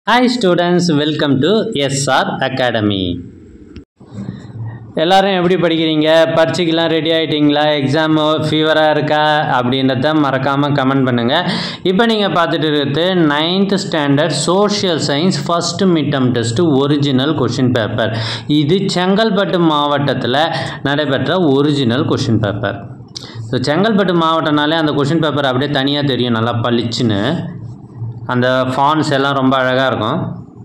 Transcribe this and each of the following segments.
hi students welcome to SR academy எல்லாரும் எப்படி படிக்கிறீங்க பரீட்சைக்கெல்லாம் ரெடி ஆகிட்டீங்களா எக்ஸாம் ஃபீவராக இருக்கா அப்படின்றத மறக்காமல் கமெண்ட் பண்ணுங்கள் இப்போ நீங்கள் பார்த்துட்டு இருக்கிறது ninth standard social science first midterm test original question paper இது செங்கல்பட்டு மாவட்டத்தில் நடைபெற்ற original question paper so Chengalpattu மாவட்டம்னாலே அந்த கொஷின் பேப்பர் அப்படியே தனியாக தெரியும் நல்லா பளிச்சுன்னு அந்த ஃபான்ஸ் எல்லாம் ரொம்ப அழகாக இருக்கும்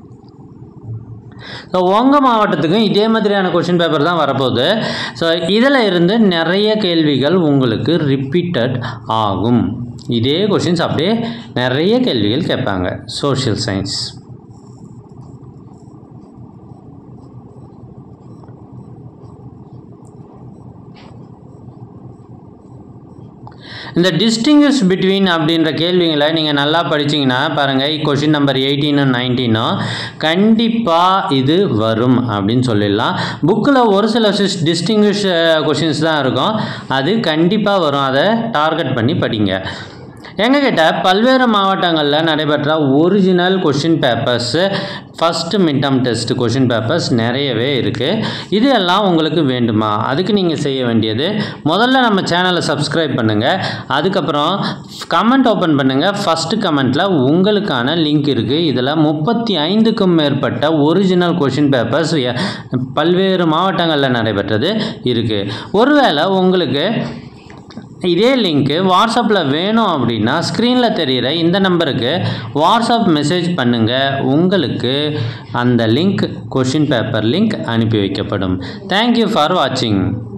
ஸோ உங்கள் மாவட்டத்துக்கும் இதே மாதிரியான கொஷின் பேப்பர் தான் வரப்போகுது ஸோ இதில் இருந்து நிறைய கேள்விகள் உங்களுக்கு ரிப்பீட்டட் ஆகும் இதே கொஷின்ஸ் அப்படியே நிறைய கேள்விகள் கேட்பாங்க சோஷியல் சயின்ஸ் இந்த டிஸ்டிங்விஷ் பிட்வீன் அப்படின்ற கேள்விங்களை நீங்கள் நல்லா படிச்சீங்கன்னா பாருங்கள் கொஷின் நம்பர் எயிட்டீனும் நைன்டீனும் கண்டிப்பாக இது வரும் அப்படின்னு சொல்லிடலாம் புக்கில் ஒரு சில டிஸ்டிங்விஷ் கொஷின்ஸ் தான் இருக்கும் அது கண்டிப்பாக வரும் அதை டார்கெட் பண்ணி படிங்க எங்ககிட்ட பல்வேறு மாவட்டங்களில் நடைபெற்ற original question papers first midterm test question papers நிறையவே இருக்குது இது எல்லாம் உங்களுக்கு வேண்டுமா அதுக்கு நீங்கள் செய்ய வேண்டியது முதல்ல நம்ம சேனலை சப்ஸ்கிரைப் பண்ணுங்கள் அதுக்கப்புறம் கமெண்ட் ஓப்பன் பண்ணுங்கள் ஃபஸ்ட்டு கமெண்ட்டில் உங்களுக்கான லிங்க் இருக்குது இதில் முப்பத்தி ஐந்துக்கும் மேற்பட்ட ஒரிஜினல் கொஷின் பேப்பர்ஸ் பல்வேறு மாவட்டங்களில் நடைபெற்றது இருக்குது ஒருவேளை உங்களுக்கு இதே லிங்க்கு வாட்ஸ்அப்பில் வேணும் அப்படின்னா ஸ்க்ரீனில் தெரிகிற இந்த நம்பருக்கு வாட்ஸ்அப் மெசேஜ் பண்ணுங்கள் உங்களுக்கு அந்த லிங்க் கொஷின் பேப்பர் லிங்க் அனுப்பி வைக்கப்படும் தேங்க்யூ ஃபார் வாட்சிங்